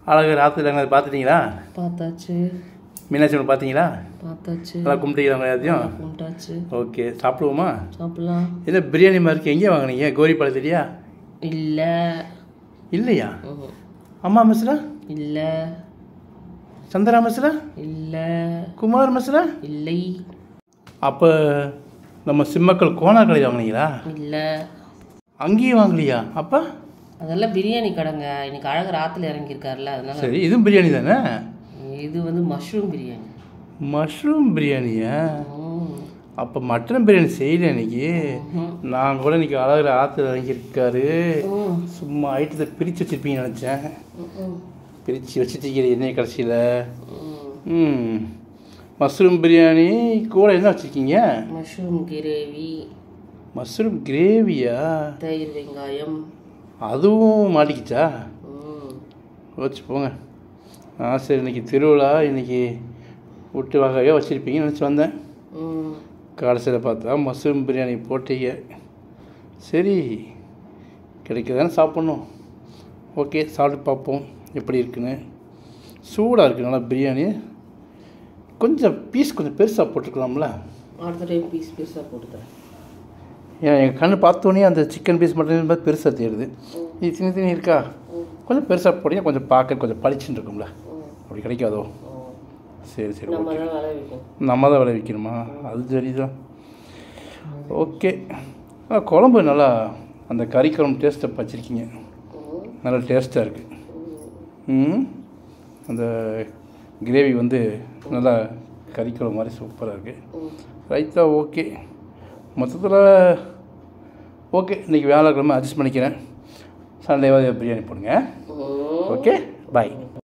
அழகர் ஆற்றுல அதை பார்த்துட்டீங்களா பார்த்தாச்சு மீனாட்சி அம்மன் பார்த்தீங்களா பார்த்தாச்சு நல்லா கும்பிட்டீங்களா எல்லாத்தையும் கும்பிட்டாச்சு ஓகே சாப்பிடுவோமா சாப்பிடலாம் என்ன பிரியாணி மாதிரி இருக்கு எங்கே வாங்குனீங்க கோரிப்பாளையத்துலையா இல்லை இல்லையா ம்ஹும். அம்மா மசுரா இல்லை சந்திரா மசுரா இல்லை குமார் மசுரா இல்லை அப்போ நம்ம சிம்மக்கள் கோனார் கடையில் வாங்குனீங்களா இல்லை அங்கேயும் வாங்கலையா அப்பா அதெல்லாம் பிரியாணி கடைங்க இன்னைக்கு அழகர் ஆற்றுல இறங்கியிருக்காருல்ல அதனால சரி இதுவும் பிரியாணி தானே இது வந்து மஷ்ரூம் பிரியாணி மஷ்ரூம் பிரியாணியா ம். அப்போ மட்டன் பிரியாணி செய்யல இன்னைக்கு ம்ஹும். நான் கூட இன்னைக்கு அழகர் ஆற்றுல இறங்கியிருக்காரு ம். சும்மா ஐட்டத்தை பிரித்து வச்சிருப்பீங்கன்னு நினச்சேன் ம்ஹும். பிரித்து வச்சுட்டீங்க என்ன கடைசியில் ம். ம் மஷ்ரூம் பிரியாணி கூட என்ன வச்சுருக்கீங்க மஷ்ரூம் கிரேவி மஷ்ரூம் கிரேவியா தயிர் வெங்காயம் அதுவும் மாட்டிக்கிச்சா ம். வச்சு போங்க ஆ சரி இன்னைக்கு திருவிழா இன்னைக்கு விட்டு வகையாக வச்சுருப்பீங்கன்னு நினச்சி வந்தேன் ம். கடைசியில் பார்த்தா மஷ்ரூம் பிரியாணி போட்டீங்க சரி கிடைக்கதானே சாப்பிட்ணும் ஓகே சாப்பிட்டு பார்ப்போம் எப்படி இருக்குன்னு சூடாக இருக்குது நல்லா பிரியாணி கொஞ்சம் பீஸ் கொஞ்சம் பெருசாக போட்டுருக்கலாம்ல அடுத்த டைம் பீஸ் பீஸாக போட்டுக்கிறேன் ஏன் எங்கள் கண்ணு பார்த்தோன்னே அந்த சிக்கன் பீஸ் மட்டும் பார்த்து பெருசாக தெரியுது இது சின்ன சின்ன இருக்கா கொஞ்சம் பெருசாக போட்டீங்க கொஞ்சம் பார்க்க கொஞ்சம் பளிச்சுன்னு இருக்கும்ல அப்படி கிடைக்காதோ சரி சரி நம்ம ஓகே தான் வேலை வைக்கும் நம்ம தான் விளைவிக்கணுமா அது சரிதான் ஓகே ஆ குழம்பு நல்லா அந்த கறி குழம்பு டேஸ்ட்டை வச்சுருக்கீங்க நல்லா டேஸ்ட்டாக இருக்குது ம் அந்த கிரேவி வந்து நல்லா கறி குழம்பு மாதிரி சூப்பராக இருக்குது ரைத்தா ஓகே மொத்தத்தில் ஓகே இன்றைக்கி வேலைக்கிழமை அட்ஜஸ்ட் பண்ணிக்கிறேன் சண்டேவாக பிரியாணி போடுங்க ஓகே பாய்